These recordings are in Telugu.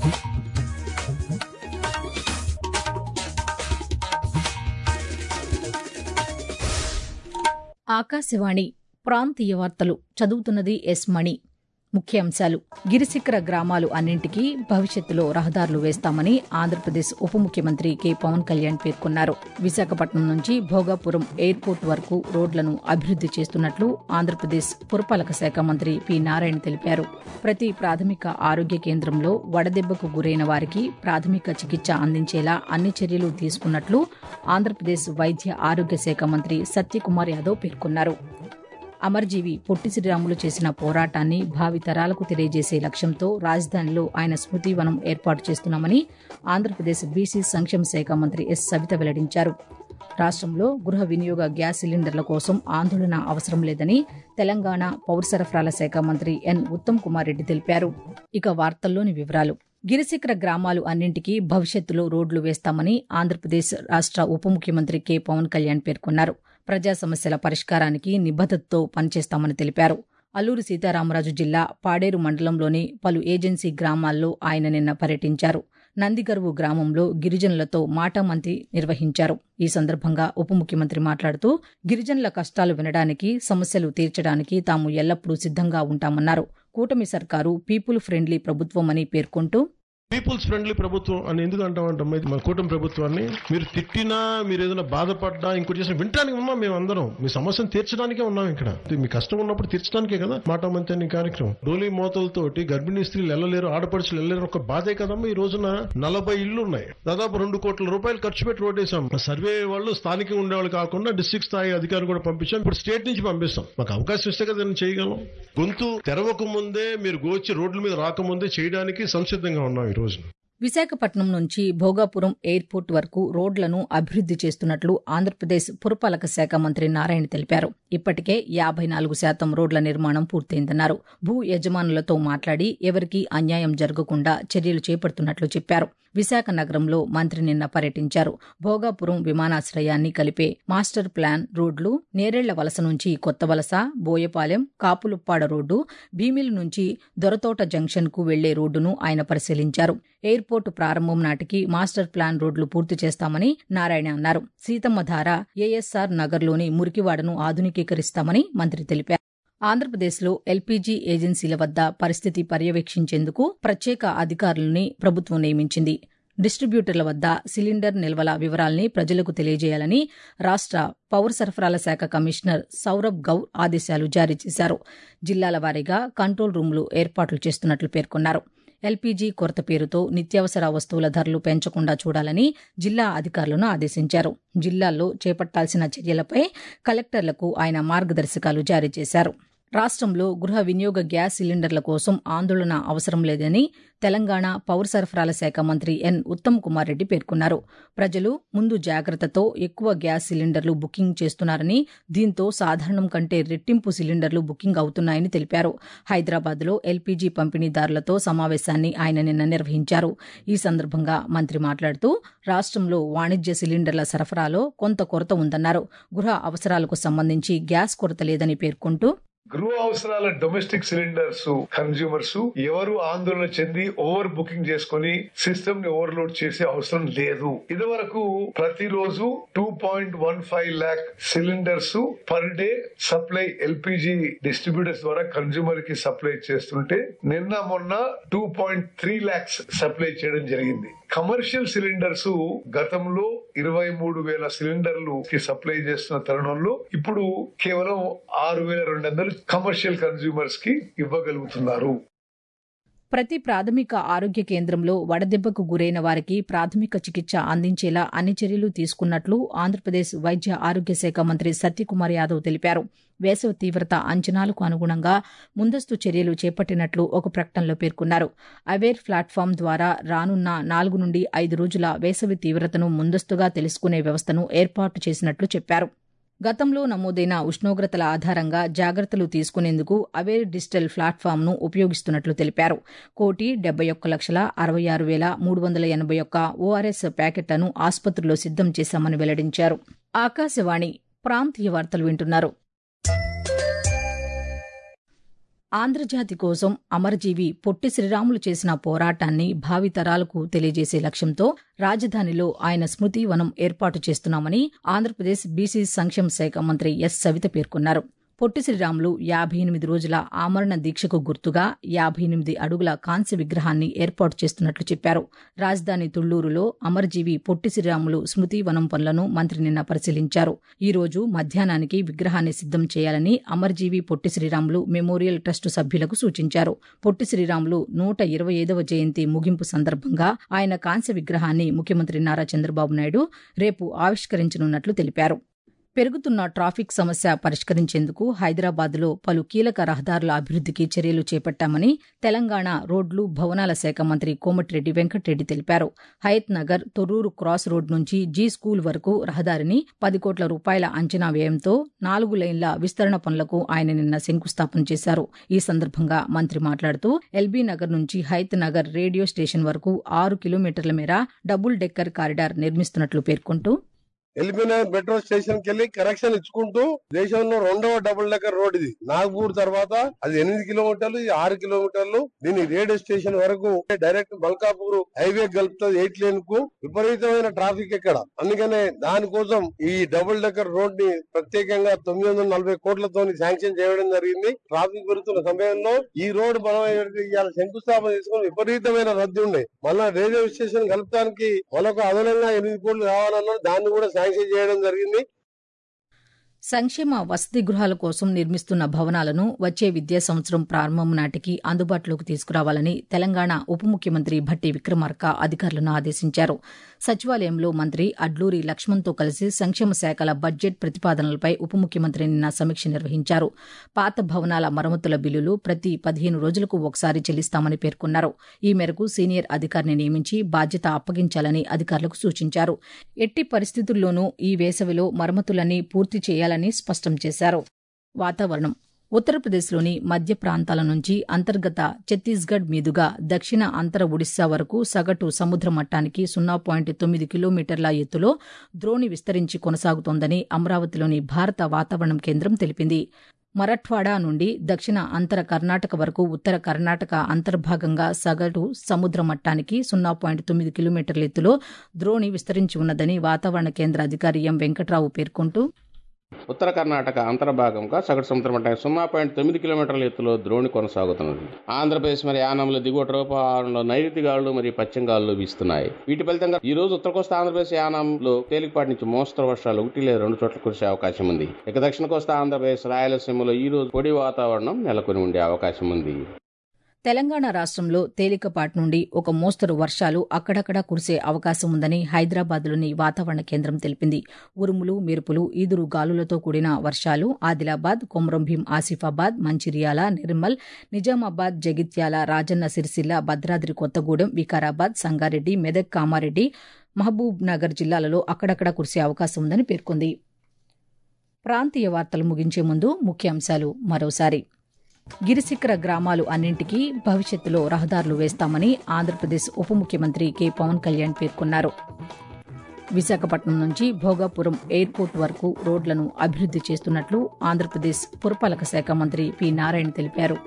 ఆకాశవాణి ప్రాంతీయ వార్తలు చదువుతున్నది ఎస్ మణి ముఖ్యాంశాలు గిరిశిఖర గ్రామాలు అన్నింటికీ భవిష్యత్తులో రహదారులు వేస్తామని ఆంధ్రప్రదేశ్ ఉప ముఖ్యమంత్రి కె పవన్ కళ్యాణ్ పేర్కొన్నారు విశాఖపట్నం నుంచి భోగాపురం ఎయిర్పోర్ట్ వరకు రోడ్లను అభివృద్ది చేస్తున్నట్లు ఆంధ్రప్రదేశ్ పురపాలక శాఖ మంత్రి పి నారాయణ తెలిపారు ప్రతి ప్రాథమిక ఆరోగ్య కేంద్రంలో వడదెబ్బకు గురైన వారికి ప్రాథమిక చికిత్స అందించేలా అన్ని చర్యలు తీసుకున్నట్లు ఆంధ్రప్రదేశ్ వైద్య ఆరోగ్య శాఖ మంత్రి సత్యకుమార్ యాదవ్ పేర్కొన్నారు అమర్జీవి పొట్టి శ్రీరాములు చేసిన పోరాటాన్ని భావితరాలకు తెలియజేసే లక్ష్యంతో రాజధానిలో ఆయన స్మృతివనం ఏర్పాటు చేస్తున్నామని ఆంధ్రప్రదేశ్ బీసీ సంక్షేమ శాఖ మంత్రి ఎస్ సవిత వెల్లడించారు రాష్ట్రంలో గృహ వినియోగ గ్యాస్ సిలిండర్ల కోసం ఆందోళన అవసరం లేదని తెలంగాణ పౌర సరఫరాల శాఖ మంత్రి ఎన్ ఉత్తమ్ కుమార్ రెడ్డి తెలిపారు ఇక వార్తల్లోని వివరాలు గిరిశిఖర గ్రామాలు అన్నింటికీ భవిష్యత్తులో రోడ్లు వేస్తామని ఆంధ్రప్రదేశ్ రాష్ట ఉప ముఖ్యమంత్రి కె పవన్ కళ్యాణ్ పేర్కొన్నారు ప్రజా సమస్యల పరిష్కారానికి నిబద్దతతో పనిచేస్తామని తెలిపారు అల్లూరు సీతారామరాజు జిల్లా పాడేరు మండలంలోని పలు ఏజెన్సీ గ్రామాల్లో ఆయన నిన్న పర్యటించారు నందిగరువు గ్రామంలో గిరిజనులతో మాటామంతి నిర్వహించారు ఈ సందర్భంగా ఉప ముఖ్యమంత్రి మాట్లాడుతూ గిరిజనుల కష్టాలు వినడానికి సమస్యలు తీర్చడానికి తాము ఎల్లప్పుడూ సిద్దంగా ఉంటామన్నారు కూటమి సర్కారు పీపుల్ ఫ్రెండ్లీ ప్రభుత్వమని పేర్కొంటూ పీపుల్స్ ఫ్రెండ్లీ ప్రభుత్వం అని ఎందుకు అంటామంటాం ఇది మన కూటమి ప్రభుత్వాన్ని మీరు తిట్టినా మీరు ఏదైనా బాధపడ్డా ఇంకోటి చేసిన వినటానికి ఉన్నాం మేము అందరం మీ సమస్యను తీర్చడానికే ఉన్నాం ఇక్కడ మీ కష్టం ఉన్నప్పుడు తీర్చడానికే కదా మాట మంచి అనే కార్యక్రమం డోలీ మోతలతోటి గర్భిణీ స్త్రీలు వెళ్ళలేరు ఆడపడుచులు వెళ్ళలేరు ఒక బాధే కదమ్మా ఈ రోజున నలభై ఇళ్లు ఉన్నాయి దాదాపు రెండు కోట్ల రూపాయలు ఖర్చు పెట్టి రోడ్డేసాం సర్వే వాళ్ళు స్థానికంగా ఉండేవాళ్ళు కాకుండా డిస్ట్రిక్ట్ స్థాయి అధికారులు కూడా పంపించాం ఇప్పుడు స్టేట్ నుంచి పంపిస్తాం మాకు అవకాశం ఇస్తే కదా నేను చేయగలం గొంతు తెరవక ముందే మీరు గోచి రోడ్ల మీద రాకముందే చేయడానికి సంసిద్ధంగా ఉన్నాం ఈ రోజు విశాఖపట్నం నుంచి భోగాపురం ఎయిర్పోర్ట్ వరకు రోడ్లను అభివృద్ది చేస్తున్నట్లు ఆంధ్రప్రదేశ్ పురపాలక శాఖ మంత్రి నారాయణ తెలిపారు ఇప్పటికే యాభై నాలుగు శాతం రోడ్ల నిర్మాణం పూర్తయిందన్నారు భూ యజమానులతో మాట్లాడి ఎవరికీ అన్యాయం జరగకుండా చర్యలు చేపడుతున్నట్లు చెప్పారు విశాఖ నగరంలో మంత్రి నిన్న పర్యటించారు భోగాపురం విమానాశ్రయాన్ని కలిపే మాస్టర్ ప్లాన్ రోడ్లు నేరేళ్ల వలస నుంచి కొత్త వలస బోయపాలెం కాపులుప్పాడ రోడ్డు భీమిలి నుంచి దొరతోట జంక్షన్ కు వెళ్లే రోడ్డును ఆయన పరిశీలించారు ఎయిర్పోర్టు ప్రారంభం నాటికి మాస్టర్ ప్లాన్ రోడ్లు పూర్తి చేస్తామని నారాయణ అన్నారు సీతమ్మధార ఏఎస్ఆర్ నగర్లోని మురికివాడను ఆధునికీకరిస్తామని మంత్రి తెలిపారు ఆంధ్రప్రదేశ్లో ఎల్పీజీ ఏజెన్సీల వద్ద పరిస్థితి పర్యవేక్షించేందుకు ప్రత్యేక అధికారులని ప్రభుత్వం నియమించింది డిస్ట్రిబ్యూటర్ల వద్ద సిలిండర్ నిల్వల వివరాల్ని ప్రజలకు తెలియజేయాలని రాష్ట పౌర సరఫరాల శాఖ కమిషనర్ సౌరభ్ గౌర్ ఆదేశాలు జారీ చేశారు జిల్లాల వారీగా కంట్రోల్ రూమ్లు ఏర్పాట్లు చేస్తున్నట్లు పేర్కొన్నారు ఎల్పీజీ కొరత పేరుతో నిత్యావసర వస్తువుల ధరలు పెంచకుండా చూడాలని జిల్లా అధికారులను ఆదేశించారు జిల్లాల్లో చేపట్టాల్సిన చర్యలపై కలెక్టర్లకు ఆయన మార్గదర్శకాలు జారీ చేశారు రాష్ట్రంలో గృహ వినియోగ గ్యాస్ సిలిండర్ల కోసం ఆందోళన అవసరం లేదని తెలంగాణ పౌర సరఫరాల శాఖ మంత్రి ఎన్ ఉత్తమ్ కుమార్ రెడ్డి పేర్కొన్నారు ప్రజలు ముందు జాగ్రత్తతో ఎక్కువ గ్యాస్ సిలిండర్లు బుకింగ్ చేస్తున్నారని దీంతో సాధారణం కంటే రెట్టింపు సిలిండర్లు బుకింగ్ అవుతున్నాయని తెలిపారు హైదరాబాద్లో ఎల్పీజీ పంపిణీదారులతో సమావేశాన్ని ఆయన నిన్న నిర్వహించారు ఈ సందర్భంగా మంత్రి మాట్లాడుతూ రాష్ట్రంలో వాణిజ్య సిలిండర్ల సరఫరాలో కొంత కొరత ఉందన్నారు గృహ అవసరాలకు సంబంధించి గ్యాస్ కొరత లేదని పేర్కొంటూ గృహ అవసరాల డొమెస్టిక్ సిలిండర్స్ కన్జ్యూమర్స్ ఎవరు ఆందోళన చెంది ఓవర్ బుకింగ్ చేసుకుని సిస్టమ్ ని ఓవర్లోడ్ చేసే అవసరం లేదు ఇదివరకు ప్రతిరోజు two point one five lakh cylinders per day supply LPG distributors ద్వారా కన్జ్యూమర్ కి సప్లై చేస్తుంటే నిన్న మొన్న two point three lakhs supply చేయడం జరిగింది కమర్షియల్ సిలిండర్స్ గతంలో ఇరవై మూడు వేల సిలిండర్లు కి సప్లై చేస్తున్న తరుణంలో ఇప్పుడు కేవలం ఆరు వేల రెండు వందలు కమర్షియల్ కన్స్యూమర్స్ కి ఇవ్వగలుగుతున్నారు ప్రతి ప్రాథమిక ఆరోగ్య కేంద్రంలో వడదెబ్బకు గురైన వారికి ప్రాథమిక చికిత్స అందించేలా అన్ని చర్యలు తీసుకున్నట్లు ఆంధ్రప్రదేశ్ వైద్య ఆరోగ్య శాఖ మంత్రి సత్యకుమార్ యాదవ్ తెలిపారు వేసవి తీవ్రత అంచనాలకు అనుగుణంగా ముందస్తు చర్యలు చేపట్టినట్లు ఒక ప్రకటనలో పేర్కొన్నారు అవేర్ ప్లాట్ఫామ్ ద్వారా రానున్న నాలుగు నుండి ఐదు రోజుల వేసవి తీవ్రతను ముందస్తుగా తెలుసుకునే వ్యవస్థను ఏర్పాటు చేసినట్లు చెప్పారు గతంలో నమోదైన ఉష్ణోగ్రతల ఆధారంగా జాగ్రత్తలు తీసుకునేందుకు అవేర్ డిజిటల్ ప్లాట్ఫామ్ను ఉపయోగిస్తున్నట్లు తెలిపారు కోటి డెబ్బై ఒక్క లక్షల అరవై ఆరు వేల మూడు వందల ఎనభై ఒక్క ఓఆర్ఎస్ ప్యాకెట్లను ఆసుపత్రుల్లో సిద్దం చేశామని వెల్లడించారు ఆకాశవాణి ప్రాంతీయ వార్తలు వింటున్నారు ఆంధ్రజాతి కోసం అమరజీవి పొట్టి శ్రీరాములు చేసిన పోరాటాన్ని భావితరాలకు తెలియజేసే లక్ష్యంతో రాజధానిలో ఆయన స్మృతి వనం ఏర్పాటు చేస్తున్నామని ఆంధ్రప్రదేశ్ బీసీ సంక్షేమ శాఖ మంత్రి ఎస్ సవిత పేర్కొన్నారు పొట్టి శ్రీరాములు యాభై ఎనిమిది రోజుల ఆమరణ దీక్షకు గుర్తుగా యాభై ఎనిమిది అడుగుల కాంస్య విగ్రహాన్ని ఏర్పాటు చేస్తున్నట్లు చెప్పారు రాజధాని తుళ్లూరులో అమరజీవి పొట్టి శ్రీరాములు స్మృతి వనం పనులను మంత్రి నిన్న పరిశీలించారు ఈ రోజు మధ్యాహ్నానికి విగ్రహాన్ని సిద్దం చేయాలని అమరజీవి పొట్టి శ్రీరాములు మెమోరియల్ ట్రస్టు సభ్యులకు సూచించారు పొట్టి శ్రీరాములు నూట ఇరవై ఐదవ జయంతి ముగింపు సందర్భంగా ఆయన కాంస్య విగ్రహాన్ని ముఖ్యమంత్రి నారా చంద్రబాబు నాయుడు రేపు ఆవిష్కరించనున్నట్లు తెలిపారు పెరుగుతున్న ట్రాఫిక్ సమస్య పరిష్కరించేందుకు హైదరాబాద్లో పలు కీలక రహదారుల అభివృద్ధికి చర్యలు చేపట్టామని తెలంగాణ రోడ్లు భవనాల శాఖ మంత్రి కోమటిరెడ్డి వెంకటరెడ్డి తెలిపారు Hayathnagar Thorrur cross road నుంచి జీ స్కూల్ వరకు రహదారిని పది కోట్ల రూపాయల అంచనా వ్యయంతో నాలుగు లైన్ల విస్తరణ పనులకు ఆయన నిన్న శంకుస్థాపన చేశారు ఈ సందర్భంగా మంత్రి మాట్లాడుతూ ఎల్బీ నగర్ నుంచి హయత్ నగర్ రేడియో స్టేషన్ వరకు ఆరు కిలోమీటర్ల మేర డబుల్ డెక్కర్ కారిడార్ నిర్మిస్తున్నట్లు పేర్కొంటూ ఎల్బీనగర్ మెట్రో స్టేషన్ కి వెళ్ళి కరెక్షన్ ఇచ్చుకుంటూ దేశంలో రెండవ డబుల్ డెక్కర్ రోడ్ ఇది నాగ్పూర్ తర్వాత అది ఎనిమిది కిలోమీటర్లు ఇది ఆరు కిలోమీటర్లు దీని రేడియో స్టేషన్ వరకు డైరెక్ట్ బల్కాపూర్ హైవే కలుపుతుంది ఎయిట్ లేన్ కు విపరీతమైన ట్రాఫిక్ ఇక్కడ అందుకనే దానికోసం ఈ డబుల్ డెక్కర్ రోడ్ ని ప్రత్యేకంగా తొమ్మిది వందల నలభై కోట్లతో శాంక్షన్ చేయడం జరిగింది ట్రాఫిక్ పెరుగుతున్న సమయంలో ఈ రోడ్ మనం ఇవాళ శంకుస్థాపన చేసుకుని విపరీతమైన రద్దీ ఉండే మళ్ళా రేడియో స్టేషన్ కలపడానికి మనకు అదనంగా ఎనిమిది కోట్లు కావాలన్నా దాన్ని కూడా శాంక్షన్ చేయడం జరిగింది సంక్షేమ వసతి గృహాల కోసం నిర్మిస్తున్న భవనాలను వచ్చే విద్యా సంవత్సరం ప్రారంభం నాటికి అందుబాటులోకి తీసుకురావాలని తెలంగాణ ఉప ముఖ్యమంత్రి భట్టి విక్రమార్క అధికారులను ఆదేశించారు సచివాలయంలో మంత్రి అడ్లూరి లక్ష్మణ్తో కలిసి సంక్షేమ శాఖల బడ్జెట్ ప్రతిపాదనలపై ఉప ముఖ్యమంత్రి నిన్న సమీక్ష నిర్వహించారు పాత భవనాల మరమ్మతుల బిల్లులు ప్రతి పదిహేను రోజులకు ఒకసారి చెల్లిస్తామని పేర్కొన్నారు ఈ మేరకు సీనియర్ అధికారిని నియమించి బాధ్యత అప్పగించాలని అధికారులకు సూచించారు ఎట్టి పరిస్థితుల్లోనూ ఈ వేసవిలో మరమ్మతులన్నీ పూర్తి చేయాలని స్పష్టం చేశారు వాతావరణం ఉత్తరప్రదేశ్లోని మధ్య ప్రాంతాల నుంచి అంతర్గత ఛత్తీస్గఢ్ మీదుగా దక్షిణ అంతర ఒడిశా వరకు సగటు సముద్ర మట్టానికి సున్నా పాయింట్ తొమ్మిది కిలోమీటర్ల ఎత్తులో ద్రోణి విస్తరించి కొనసాగుతోందని అమరావతిలోని భారత వాతావరణం కేంద్రం తెలిపింది మరఠ్వాడా నుండి దక్షిణ అంతర కర్ణాటక వరకు ఉత్తర కర్ణాటక అంతర్భాగంగా సగటు సముద్ర మట్టానికి సున్నా పాయింట్ తొమ్మిది కిలోమీటర్ల ఎత్తులో ద్రోణి విస్తరించి ఉన్నదని వాతావరణ కేంద్ర అధికారి ఎం వెంకట్రావు పేర్కొంటూ ఉత్తర కర్ణాటక అంతర్భాగంగా సగటు సముద్ర మట్టానికి సున్నా పాయింట్ తొమ్మిది కిలోమీటర్ల ఎత్తులో ద్రోణి కొనసాగుతున్నది ఆంధ్రప్రదేశ్ మరి యానంలో దిగువ రూపంలో నైరుతి గాలులు మరియు పశ్చిమ గాలులు వీస్తున్నాయి వీటి ఫలితంగా ఈ రోజు ఉత్తర కోస్తా ఆంధ్రప్రదేశ్ యానంలో తేలికపాటి నుంచి మోస్తరు వర్షాలు ఒకటి లేదా రెండు చోట్ల కురిసే అవకాశం ఉంది ఇక దక్షిణ కోస్తా ఆంధ్రప్రదేశ్ రాయలసీమలో ఈ రోజు పొడి వాతావరణం నెలకొని ఉండే అవకాశం ఉంది తెలంగాణ రాష్ట్రంలో తేలికపాటి నుండి ఒక మోస్తరు వర్షాలు అక్కడక్కడా కురిసే అవకాశం ఉందని హైదరాబాద్లోని వాతావరణ కేంద్రం తెలిపింది ఉరుములు మెరుపులు ఈదురు గాలులతో కూడిన వర్షాలు ఆదిలాబాద్ కొమరంభీం ఆసిఫాబాద్ మంచిర్యాల నిర్మల్ నిజామాబాద్ జగిత్యాల రాజన్న సిరిసిల్ల భద్రాద్రి కొత్తగూడెం వికారాబాద్ సంగారెడ్డి మెదక్ కామారెడ్డి మహబూబ్ నగర్ జిల్లాలలో అక్కడక్కడా కురిసే అవకాశం ఉందని పేర్కొంది ప్రాంతీయ వార్తలు ముగించే ముందు ముఖ్యాంశాలు మరోసారి గిరిశిఖర గ్రామాలు అన్నింటికీ భవిష్యత్తులో రహదారులు వేస్తామని ఆంధ్రప్రదేశ్ ఉప ముఖ్యమంత్రి కె పవన్ కళ్యాణ్ పేర్కొన్నారు విశాఖపట్నం నుంచి భోగాపురం ఎయిర్పోర్ట్ వరకు రోడ్లను అభివృద్ది చేస్తున్నట్లు ఆంధ్రప్రదేశ్ పురపాలక శాఖ మంత్రి పి నారాయణ తెలిపారు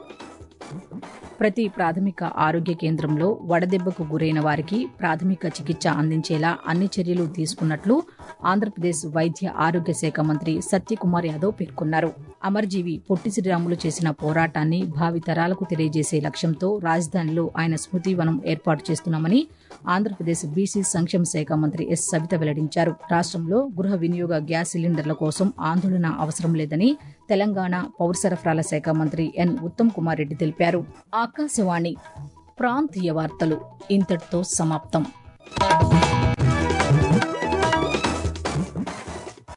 ప్రతి ప్రాథమిక ఆరోగ్య కేంద్రంలో వడదెబ్బకు గురైన వారికి ప్రాథమిక చికిత్స అందించేలా అన్ని చర్యలు తీసుకున్నట్లు ఆంధ్రప్రదేశ్ వైద్య ఆరోగ్య శాఖ మంత్రి సత్యకుమార్ యాదవ్ పేర్కొన్నారు అమర్జీవి పొట్టి శ్రీరాములు చేసిన పోరాటాన్ని భావితరాలకు తెలియజేసే లక్ష్యంతో రాజధానిలో ఆయన స్మృతి వనం ఏర్పాటు చేస్తున్నామని ఆంధ్రప్రదేశ్ బీసీ సంక్షేమ శాఖ మంత్రి ఎస్ సవిత వెల్లడించారు రాష్ట్రంలో గృహ వినియోగ గ్యాస్ సిలిండర్ల కోసం ఆందోళన అవసరం లేదని తెలంగాణ పౌర సరఫరాల శాఖ మంత్రి ఎన్ ఉత్తమ్ కుమార్ రెడ్డి తెలిపారు ఆకాశవాణి ప్రాంతీయ వార్తలు ఇంతటితో సమాప్తం